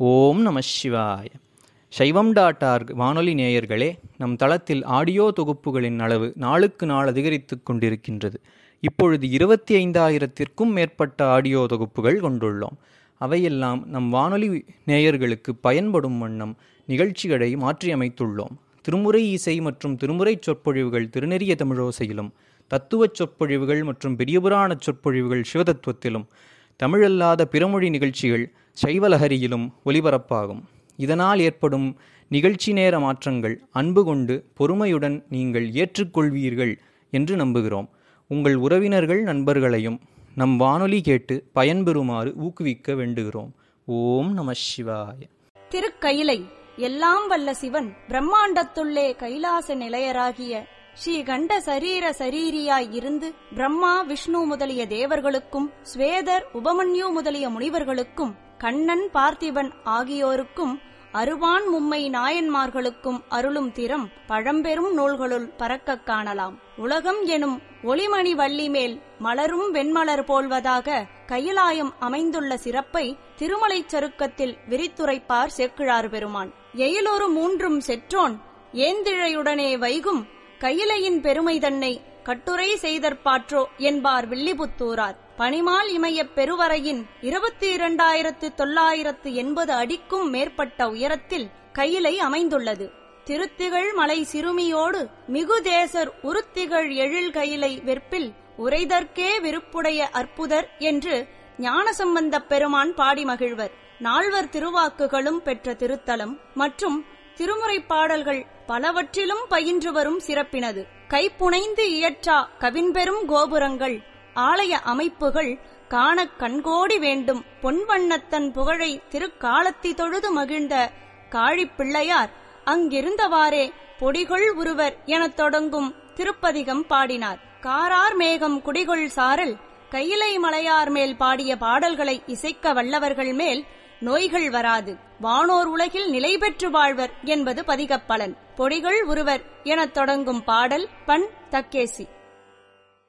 ஓம் நம சிவாய சைவம் டாட் ஆர்க் வானொலி நேயர்களே நம் தளத்தில் ஆடியோ தொகுப்புகளின் அளவு நாளுக்கு நாள் அதிகரித்து கொண்டிருக்கின்றது இப்பொழுது இருபத்தி ஐந்தாயிரத்திற்கும் மேற்பட்ட ஆடியோ தொகுப்புகள் கொண்டுள்ளோம் அவையெல்லாம் நம் வானொலி நேயர்களுக்கு பயன்படும் வண்ணம் நிகழ்ச்சிகளை மாற்றியமைத்துள்ளோம் திருமுறை இசை மற்றும் திருமுறை சொற்பொழிவுகள் திருநெறிய தமிழோசையிலும் தத்துவச் சொற்பொழிவுகள் மற்றும் பெரியபுராண சொற்பொழிவுகள் சிவதத்துவத்திலும் தமிழல்லாத பிறமொழி நிகழ்ச்சிகள் சைவலஹரியிலும் ஒலிபரப்பாகும் இதனால் ஏற்படும் நிகழ்ச்சி நேர மாற்றங்கள் அன்பு கொண்டு பொறுமையுடன் நீங்கள் ஏற்றுக்கொள்வீர்கள் என்று நம்புகிறோம் உங்கள் உறவினர்கள் நண்பர்களையும் நம் வானொலி கேட்டு பயன்பெறுமாறு ஊக்குவிக்க வேண்டுகிறோம் ஓம் நம சிவாய திருக்கயிலை எல்லாம் வல்ல சிவன் பிரம்மாண்டத்துள்ளே கைலாச நிலையராகிய ஸ்ரீ கண்ட சரீர சரீரியாய் இருந்து பிரம்மா விஷ்ணு முதலிய தேவர்களுக்கும் ஸ்வேதர் உபமன்யு முதலிய முனிவர்களுக்கும் கண்ணன் பார்த்திபன் ஆகியோருக்கும் அருவான் மும்மை நாயன்மார்களுக்கும் அருளும் திறம் பழம்பெரும் நூல்களுள் பறக்கக் காணலாம் உலகம் எனும் ஒளிமணி வள்ளி மேல் மலரும் வெண்மலர் போல்வதாக கையிலாயம் அமைந்துள்ள சிறப்பை திருமலைச் சருக்கத்தில் விரித்துரைப்பார் சேக்கிழார் பெருமான் எயிலொரு மூன்றும் செற்றோன் ஏந்திழையுடனே வைகும் கையிலையின் பெருமை தன்னை கட்டுரை செய்தற்பாற்றோ என்பார் வில்லிபுத்தூரார் பனிமால் இமயப் பெருவரையின் இருபத்தி இரண்டாயிரத்து தொள்ளாயிரத்து எண்பது அடிக்கும் மேற்பட்ட உயரத்தில் கையிலை அமைந்துள்ளது திருத்திகள் மலை சிறுமியோடு மிகுதேசர் உருத்திகள் எழில் கையிலை வெற்பில் உரைதற்கே விருப்புடைய அற்புதர் என்று ஞானசம்பந்தப் பெருமான் பாடி மகிழ்வர் நால்வர் திருவாக்குகளும் பெற்ற திருத்தலம் மற்றும் திருமுறை பாடல்கள் பலவற்றிலும் பயின்று வரும் சிறப்பினது கைப்புனைந்து இயற்றா கவின்பெரும் கோபுரங்கள் ஆலய அமைப்புகள் காணக் கண்கோடி வேண்டும் பொன்வண்ணத்தன் புகழை திருக்காலத்தி தொழுது மகிழ்ந்த காழிப்பிள்ளையார் அங்கிருந்தவாறே பொடிகொள் உருவர் எனத் தொடங்கும் திருப்பதிகம் பாடினார் காரார் மேகம் குடிகொள் சாரல் கையிலை மலையார் மேல் பாடிய பாடல்களை இசைக்க வல்லவர்கள் மேல் நோய்கள் வராது வானோர் உலகில் நிலை பெற்று வாழ்வர் என்பது பதிகப்பலன் பொடிகள் உருவர் எனத் தொடங்கும் பாடல் பண் தக்கேசி